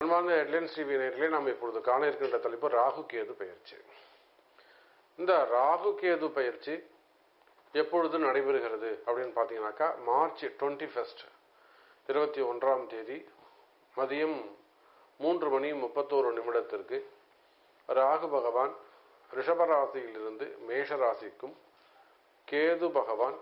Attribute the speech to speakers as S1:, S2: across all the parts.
S1: அன்பார்ந்த headlines TV நேர்களே நாம் இப்பொழுது காண இருக்கின்ற தலைப்பு ராகு கேது பயிற்சி இந்த ராகு கேது பயிற்சி எப்பொழுது நடைபெறுகிறது அப்படின்னு பார்த்தீங்கன்னாக்கா மார்ச் டுவெண்ட்டி ஃபஸ்ட் இருபத்தி ஒன்றாம் தேதி மதியம் மூன்று மணி முப்பத்தோரு நிமிடத்திற்கு ராகு பகவான் ரிஷபராசியிலிருந்து மேஷ ராசிக்கும் கேது பகவான்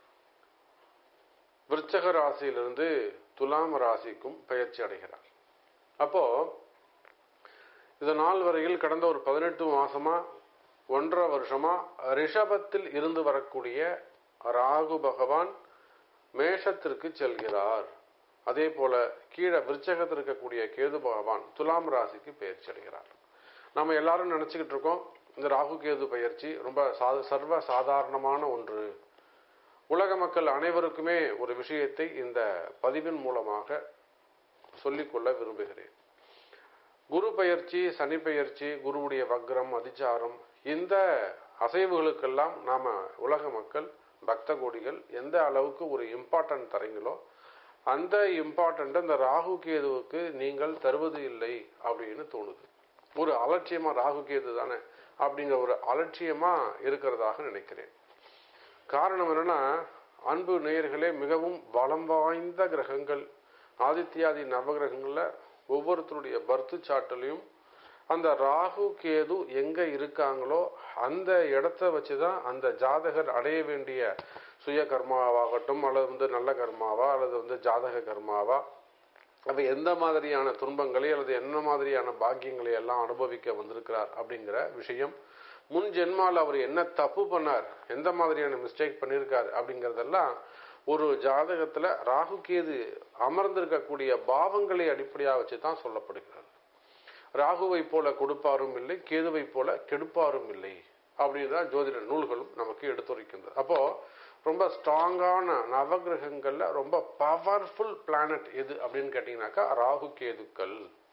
S1: விருச்சக ராசியிலிருந்து துலாம் ராசிக்கும் பயிற்சி அடைகிறார் அப்போ இது நாள் வரையில் கடந்த ஒரு பதினெட்டு மாசமா ஒன்றரை வருஷமா ரிஷபத்தில் இருந்து வரக்கூடிய ராகு பகவான் மேஷத்திற்கு செல்கிறார் அதே போல கீழே விருச்சகத்தில் இருக்கக்கூடிய கேது பகவான் துலாம் ராசிக்கு பயிற்சி அடைகிறார் நம்ம எல்லாரும் நினைச்சுக்கிட்டு இருக்கோம் இந்த ராகு கேது பயிற்சி ரொம்ப சா- சர்வ சாதாரணமான ஒன்று உலக மக்கள் அனைவருக்குமே ஒரு விஷயத்தை இந்த பதிவின் மூலமாக சொல்லிக்கொள்ள விரும்புகிறேன் குரு பயிற்சி சனி பயிற்சி குருவுடைய வக்ரம் அதிச்சாரம் இந்த அசைவுகளுக்கெல்லாம் நாம உலக மக்கள் பக்த கோடிகள் எந்த அளவுக்கு ஒரு இம்பார்ட்டன்ட் தரீங்களோ அந்த இம்பார்ட்டன்ட் இந்த ராகு கேதுவுக்கு நீங்கள் தருவது இல்லை அப்படின்னு தோணுது ஒரு அலட்சியமா ராகு கேது தானே அப்படிங்கிற ஒரு அலட்சியமா இருக்கிறதாக நினைக்கிறேன் காரணம் என்னன்னா அன்பு நேயர்களே மிகவும் பலம் வாய்ந்த கிரகங்கள் ஆதித்யாதி நவகிரகங்கள்ல ஒவ்வொருத்தருடைய பர்த்து சாட்டிலையும் அந்த ராகு கேது எங்க இருக்காங்களோ அந்த இடத்த வச்சுதான் அந்த ஜாதகர் அடைய வேண்டிய சுய கர்மாவாகட்டும் அல்லது வந்து நல்ல கர்மாவா அல்லது வந்து ஜாதக கர்மாவா அப்ப எந்த மாதிரியான துன்பங்களை அல்லது என்ன மாதிரியான பாக்கியங்களை எல்லாம் அனுபவிக்க வந்திருக்கிறார் அப்படிங்கிற விஷயம் முன் ஜென்மால அவர் என்ன தப்பு பண்ணார் எந்த மாதிரியான மிஸ்டேக் பண்ணியிருக்கார் அப்படிங்கறதெல்லாம் ஒரு ஜாதகத்துல ராகு கேது அமர்ந்திருக்கக்கூடிய பாவங்களை அடிப்படையாக வச்சு தான் சொல்லப்படுகிறது ராகுவை போல கொடுப்பாரும் இல்லை கேதுவை போல கெடுப்பாரும் இல்லை அப்படின்னு தான் ஜோதிட நூல்களும் நமக்கு எடுத்துரைக்கின்றது அப்போ ரொம்ப ஸ்ட்ராங்கான நவகிரகங்கள்ல ரொம்ப பவர்ஃபுல் பிளானட் எது அப்படின்னு கேட்டீங்கன்னாக்கா ராகு கேதுக்கள்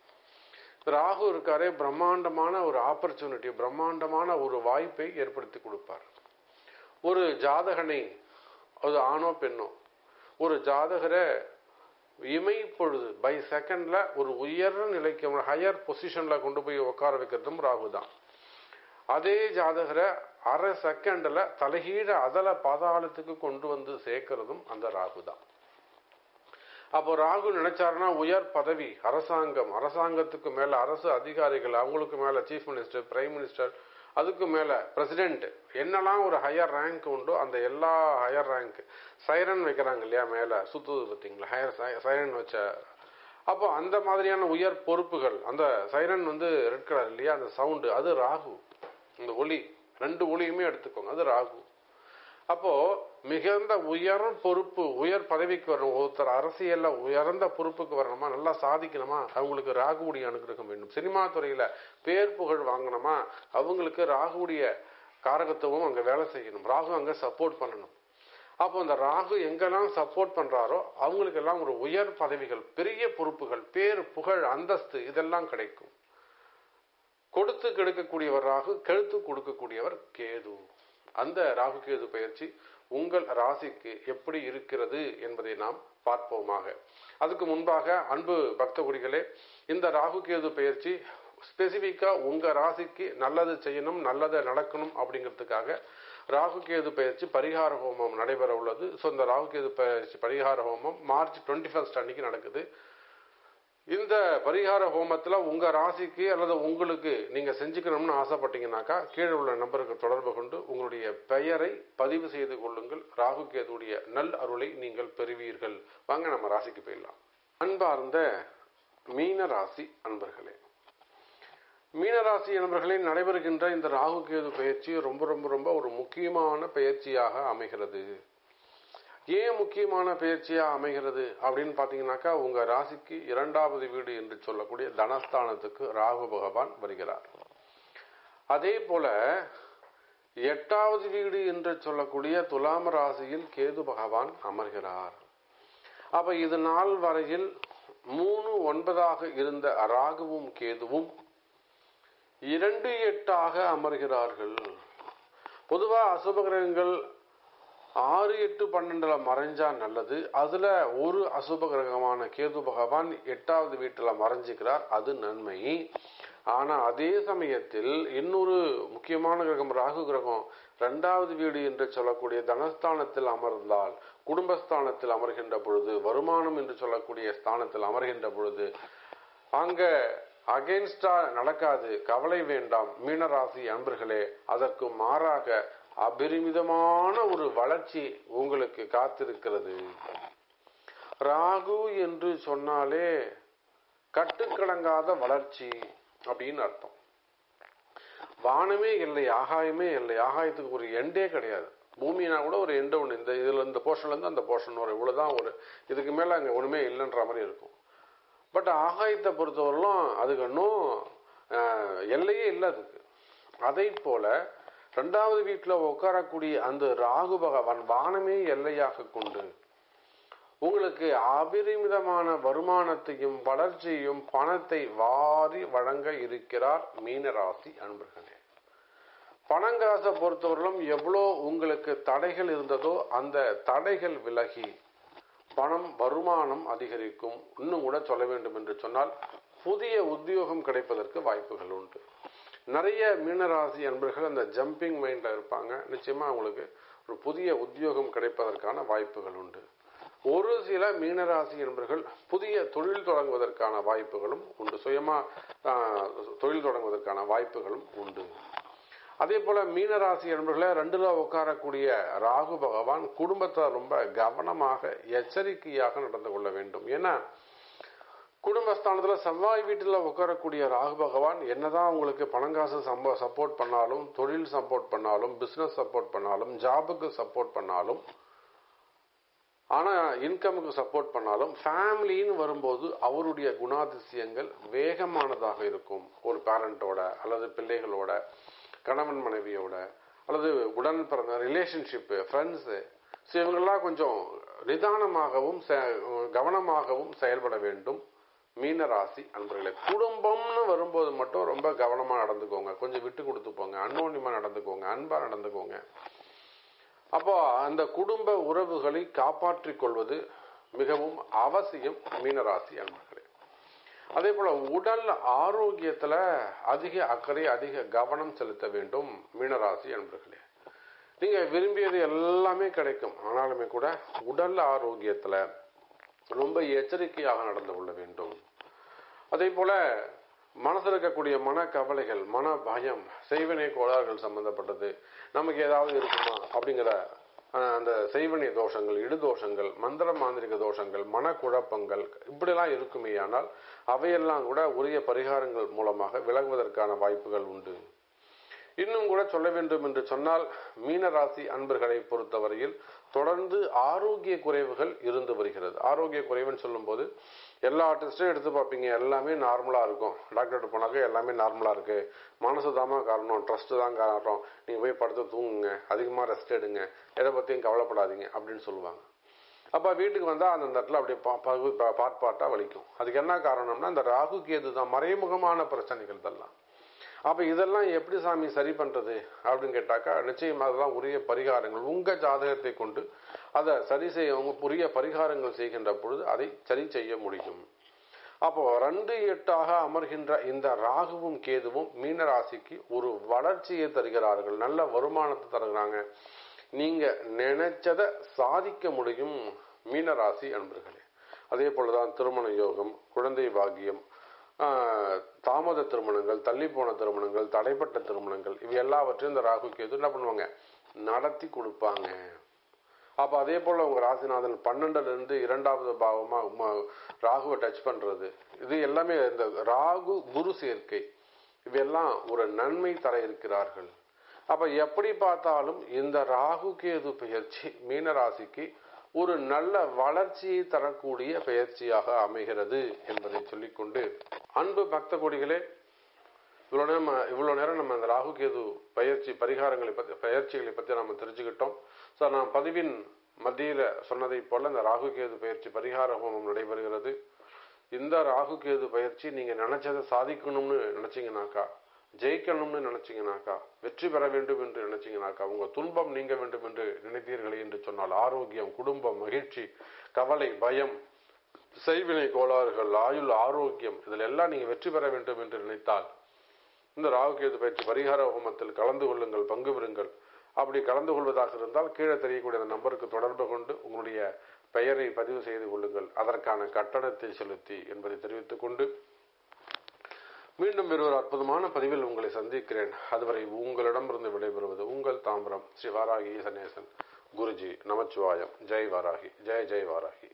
S1: ராகு இருக்காரே பிரம்மாண்டமான ஒரு ஆப்பர்ச்சுனிட்டி பிரம்மாண்டமான ஒரு வாய்ப்பை ஏற்படுத்தி கொடுப்பார் ஒரு ஜாதகனை அது ஆணோ பெண்ணோ ஒரு ஜாதகரை இமை பொழுது பை செகண்ட்ல ஒரு உயர் நிலைக்கு ஹையர் பொசிஷன்ல கொண்டு போய் உட்கார வைக்கிறதும் ராகு தான் அதே ஜாதகரை அரை செகண்ட்ல தலைகீழ அதல பாதாளத்துக்கு கொண்டு வந்து சேர்க்கிறதும் அந்த ராகு தான் அப்போ ராகு நினைச்சாருன்னா உயர் பதவி அரசாங்கம் அரசாங்கத்துக்கு மேல அரசு அதிகாரிகள் அவங்களுக்கு மேல சீஃப் மினிஸ்டர் பிரைம் மினிஸ்டர் அதுக்கு மேல பிரசிடென்ட் என்னெல்லாம் ஒரு ஹையர் ரேங்க் உண்டோ அந்த எல்லா ஹையர் ரேங்க் சைரன் வைக்கிறாங்க இல்லையா மேல சுத்துது பார்த்தீங்களா ஹையர் சைரன் வச்ச அப்போ அந்த மாதிரியான உயர் பொறுப்புகள் அந்த சைரன் வந்து ரெட் கலர் இல்லையா அந்த சவுண்டு அது ராகு இந்த ஒளி ரெண்டு ஒளியுமே எடுத்துக்கோங்க அது ராகு அப்போ மிகுந்த உயர் பொறுப்பு உயர் பதவிக்கு வரணும் ஒருத்தர் அரசியல்ல உயர்ந்த பொறுப்புக்கு வரணுமா நல்லா சாதிக்கணுமா அவங்களுக்கு ராகுவுடைய அனுகிரகம் வேண்டும் சினிமா துறையில பேர் புகழ் வாங்கணுமா அவங்களுக்கு ராகுவுடைய காரகத்துவம் அங்க வேலை செய்யணும் ராகு அங்க சப்போர்ட் பண்ணணும் அப்போ இந்த ராகு எங்கெல்லாம் சப்போர்ட் பண்றாரோ அவங்களுக்கு எல்லாம் ஒரு உயர் பதவிகள் பெரிய பொறுப்புகள் பேர் புகழ் அந்தஸ்து இதெல்லாம் கிடைக்கும் கொடுத்து கெடுக்கக்கூடியவர் ராகு கெழுத்து கொடுக்கக்கூடியவர் கேது அந்த ராகு கேது பயிற்சி உங்கள் ராசிக்கு எப்படி இருக்கிறது என்பதை நாம் பார்ப்போமாக அதுக்கு முன்பாக அன்பு பக்த குடிகளே இந்த ராகு கேது பயிற்சி ஸ்பெசிஃபிக்கா உங்க ராசிக்கு நல்லது செய்யணும் நல்லது நடக்கணும் அப்படிங்கிறதுக்காக ராகு கேது பயிற்சி பரிகார ஹோமம் நடைபெற உள்ளது ஸோ இந்த ராகு கேது பயிற்சி பரிகார ஹோமம் மார்ச் டுவெண்ட்டி ஃபர்ஸ்ட் அன்னைக்கு நடக்குது இந்த பரிகார ஹோமத்துல உங்க ராசிக்கு அல்லது உங்களுக்கு நீங்க செஞ்சுக்கணும்னு ஆசைப்பட்டீங்கன்னாக்கா கீழே உள்ள நம்பருக்கு தொடர்பு கொண்டு உங்களுடைய பெயரை பதிவு செய்து கொள்ளுங்கள் ராகு கேதுடைய நல் அருளை நீங்கள் பெறுவீர்கள் வாங்க நம்ம ராசிக்கு போயிடலாம் அன்பார்ந்த மீன ராசி அன்பர்களே மீனராசி என்பர்களே நடைபெறுகின்ற இந்த ராகு கேது பயிற்சி ரொம்ப ரொம்ப ரொம்ப ஒரு முக்கியமான பயிற்சியாக அமைகிறது ஏன் முக்கியமான பயிற்சியா அமைகிறது அப்படின்னு பாத்தீங்கன்னாக்கா உங்க ராசிக்கு இரண்டாவது வீடு என்று சொல்லக்கூடிய தனஸ்தானத்துக்கு ராகு பகவான் வருகிறார் அதே போல எட்டாவது வீடு என்று சொல்லக்கூடிய துலாம் ராசியில் கேது பகவான் அமர்கிறார் அப்ப இது நாள் வரையில் மூணு ஒன்பதாக இருந்த ராகுவும் கேதுவும் இரண்டு எட்டாக அமர்கிறார்கள் பொதுவா அசுப கிரகங்கள் ஆறு எட்டு பன்னெண்டுல மறைஞ்சா நல்லது அதுல ஒரு அசுப கிரகமான கேது பகவான் எட்டாவது வீட்டுல மறைஞ்சுக்கிறார் அது நன்மை ஆனா அதே சமயத்தில் இன்னொரு முக்கியமான கிரகம் ராகு கிரகம் இரண்டாவது வீடு என்று சொல்லக்கூடிய தனஸ்தானத்தில் அமர்ந்தால் குடும்பஸ்தானத்தில் அமர்கின்ற பொழுது வருமானம் என்று சொல்லக்கூடிய ஸ்தானத்தில் அமர்கின்ற பொழுது அங்க அகென்ஸ்டா நடக்காது கவலை வேண்டாம் மீனராசி அன்பர்களே அதற்கு மாறாக அபரிமிதமான ஒரு வளர்ச்சி உங்களுக்கு காத்திருக்கிறது ராகு என்று சொன்னாலே கட்டுக்கடங்காத வளர்ச்சி அப்படின்னு அர்த்தம் வானமே இல்லை ஆகாயமே இல்லை ஆகாயத்துக்கு ஒரு எண்டே கிடையாது பூமினா கூட ஒரு எண்டு ஒன்று இந்த இதுல இந்த போர்ஷன்ல இருந்து அந்த போர்ஷன் வரும் இவ்வளவுதான் ஒரு இதுக்கு மேல அங்க ஒண்ணுமே இல்லைன்ற மாதிரி இருக்கும் பட் ஆகாயத்தை பொறுத்தவரையிலும் அதுக்கு இன்னும் ஆஹ், எல்லையே இல்லை அதுக்கு அதை போல ரெண்டாவது வீட்டில் உட்காரக்கூடிய அந்த ராகு பகவான் வானமே எல்லையாக கொண்டு உங்களுக்கு அபரிமிதமான வருமானத்தையும் வளர்ச்சியையும் பணத்தை வாரி வழங்க இருக்கிறார் மீனராசி அன்பர்களே பணங்காசை பொறுத்தவரையிலும் எவ்வளோ உங்களுக்கு தடைகள் இருந்ததோ அந்த தடைகள் விலகி பணம் வருமானம் அதிகரிக்கும் இன்னும் கூட சொல்ல வேண்டும் என்று சொன்னால் புதிய உத்தியோகம் கிடைப்பதற்கு வாய்ப்புகள் உண்டு நிறைய மீனராசி அன்பர்கள் அந்த ஜம்பிங் மைண்ட்ல இருப்பாங்க நிச்சயமா அவங்களுக்கு ஒரு புதிய உத்தியோகம் கிடைப்பதற்கான வாய்ப்புகள் உண்டு ஒரு சில மீனராசி என்பர்கள் புதிய தொழில் தொடங்குவதற்கான வாய்ப்புகளும் உண்டு சுயமா ஆஹ், தொழில் தொடங்குவதற்கான வாய்ப்புகளும் உண்டு அதே போல மீனராசி என்பர்களே ரெண்டுல உட்காரக்கூடிய ராகு பகவான் குடும்பத்தை ரொம்ப கவனமாக எச்சரிக்கையாக நடந்து கொள்ள வேண்டும் ஏன்னா குடும்பஸ்தானத்துல செவ்வாய் வீட்டுல உட்காரக்கூடிய ராகு பகவான் என்னதான் உங்களுக்கு பணங்காசு சம்ப சப்போர்ட் பண்ணாலும் தொழில் சப்போர்ட் பண்ணாலும் பிசினஸ் சப்போர்ட் பண்ணாலும் ஜாபுக்கு சப்போர்ட் பண்ணாலும் ஆனா இன்கமுக்கு சப்போர்ட் பண்ணாலும் ஃபேமிலின்னு வரும்போது அவருடைய குணாதிசயங்கள் வேகமானதாக இருக்கும் ஒரு பேரண்டோட அல்லது பிள்ளைகளோட கணவன் மனைவியோட அல்லது உடன் பிறந்த ரிலேஷன்ஷிப்பு ஃப்ரெண்ட்ஸு ஸோ இவங்கெல்லாம் கொஞ்சம் நிதானமாகவும் செ- கவனமாகவும் செயல்பட வேண்டும் மீனராசி அன்பர்களே குடும்பம்னு வரும்போது மட்டும் ரொம்ப கவனமா நடந்துக்கோங்க கொஞ்சம் விட்டு கொடுத்து போங்க அன்னோன்யமா நடந்துக்கோங்க அன்பா நடந்துக்கோங்க அப்போ அந்த குடும்ப உறவுகளை காப்பாற்றிக் கொள்வது மிகவும் அவசியம் மீனராசி அன்பர்களே அதே போல உடல் ஆரோக்கியத்துல அதிக அக்கறை அதிக கவனம் செலுத்த வேண்டும் மீனராசி அன்பர்களே நீங்க விரும்பியது எல்லாமே கிடைக்கும் ஆனாலுமே கூட உடல் ஆரோக்கியத்துல ரொம்ப எச்சரிக்கையாக நடந்து கொள்ள வேண்டும் அதே போல மனசுல இருக்கக்கூடிய மன கவலைகள் மன பயம் செய்வினை கோளாறுகள் சம்பந்தப்பட்டது நமக்கு ஏதாவது இருக்குமா அப்படிங்கிற அஹ், அந்த செய்வினை தோஷங்கள் இடுதோஷங்கள் மந்திர மாந்திரிக தோஷங்கள் மனக்குழப்பங்கள் இப்படிலாம் இருக்குமேயானால் அவையெல்லாம் கூட உரிய பரிகாரங்கள் மூலமாக விலகுவதற்கான வாய்ப்புகள் உண்டு இன்னும் கூட சொல்ல வேண்டும் என்று சொன்னால் மீனராசி அன்பர்களை பொறுத்தவரையில் தொடர்ந்து ஆரோக்கிய குறைவுகள் இருந்து வருகிறது ஆரோக்கிய குறைவுன்னு சொல்லும்போது எல்லா டெஸ்ட்டும் எடுத்து பார்ப்பீங்க எல்லாமே நார்மலா இருக்கும் டாக்டர்கிட்ட போனாக்க எல்லாமே நார்மலா இருக்கு மனசு தாமா காரணம் ட்ரஸ்ட் தான் காரணம் நீங்க போய் படுத்து தூங்குங்க அதிகமா ரெஸ்ட் எடுங்க எதை பத்தியும் கவலைப்படாதீங்க அப்படின்னு சொல்லுவாங்க அப்ப வீட்டுக்கு வந்தா அந்த இடத்துல அப்படியே பா- பகு- பா- பாட் பாட்டா வலிக்கும் அதுக்கு என்ன காரணம்னா இந்த ராகு கேது தான் மறைமுகமான பிரச்சனைகள் இதெல்லாம் அப்ப இதெல்லாம் எப்படி சாமி சரி பண்றது அப்படின்னு கேட்டாக்கா நிச்சயமாக அதெல்லாம் உரிய பரிகாரங்கள் உங்க ஜாதகத்தை கொண்டு அதை சரி செய்ய உங்க உரிய பரிகாரங்கள் செய்கின்ற பொழுது அதை சரி செய்ய முடியும் அப்போ ரெண்டு எட்டாக அமர்கின்ற இந்த ராகுவும் கேதுவும் மீன ராசிக்கு ஒரு வளர்ச்சியை தருகிறார்கள் நல்ல வருமானத்தை தருகிறாங்க நீங்க நினைச்சத சாதிக்க முடியும் மீனராசி அன்பர்களே அதே போலதான் திருமண யோகம் குழந்தை பாக்கியம் ஆஹ், தாமத திருமணங்கள் தள்ளி போன திருமணங்கள் தடைப்பட்ட திருமணங்கள் இவை எல்லாவற்றையும் இந்த ராகு கேது என்ன பண்ணுவாங்க நடத்தி கொடுப்பாங்க அப்ப அதே போல உங்க ராசிநாதன் பன்னெண்டுல இருந்து இரண்டாவது பாவமா உம- ராகுவை டச் பண்றது இது எல்லாமே இந்த ராகு குரு சேர்க்கை இவையெல்லாம் ஒரு நன்மை தர இருக்கிறார்கள் அப்ப எப்படி பார்த்தாலும் இந்த ராகு கேது பெயர்ச்சி மீன ராசிக்கு ஒரு நல்ல வளர்ச்சியை தரக்கூடிய பெயர்ச்சியாக அமைகிறது என்பதை சொல்லிக்கொண்டு அன்பு பக்த கொடிகளே இவ்வளவு நேரம் இவ்வளவு நேரம் நம்ம அந்த ராகு கேது பயிற்சி பரிகாரங்களை பத்தி பயிற்சிகளை பத்தி நாம தெரிஞ்சுக்கிட்டோம் ஸோ நான் பதிவின் மத்தியில சொன்னதை போல இந்த ராகு கேது பயிற்சி பரிகார ஹோமம் நடைபெறுகிறது இந்த ராகு கேது பயிற்சி நீங்க நினைச்சதை சாதிக்கணும்னு நினைச்சீங்கன்னாக்கா ஜெயிக்கணும்னு நினைச்சீங்கனாக்கா வெற்றி பெற வேண்டும் என்று நினைச்சீங்கனாக்கா உங்க துன்பம் நீங்க வேண்டும் என்று நினைத்தீர்களே என்று சொன்னால் ஆரோக்கியம் குடும்பம் மகிழ்ச்சி கவலை பயம் செய்வினை கோளாறுகள் ஆயுள் ஆரோக்கியம் இதில் எல்லாம் நீங்க வெற்றி பெற வேண்டும் என்று நினைத்தால் இந்த ராகுகேது பயிற்சி பரிகார ஹோமத்தில் கலந்து கொள்ளுங்கள் பங்கு பெறுங்கள் அப்படி கலந்து கொள்வதாக இருந்தால் கீழே தெரியக்கூடிய அந்த நம்பருக்கு தொடர்பு கொண்டு உங்களுடைய பெயரை பதிவு செய்து கொள்ளுங்கள் அதற்கான கட்டணத்தை செலுத்தி என்பதை தெரிவித்துக் கொண்டு மீண்டும் வேறு ஒரு அற்புதமான பதிவில் உங்களை சந்திக்கிறேன் அதுவரை உங்களிடமிருந்து விடைபெறுவது உங்கள் தாம்பரம் ஸ்ரீ வாராகி சனேசன் குருஜி நமச்சிவாயம் ஜெய் வாராகி ஜெய் ஜெய் வாராகி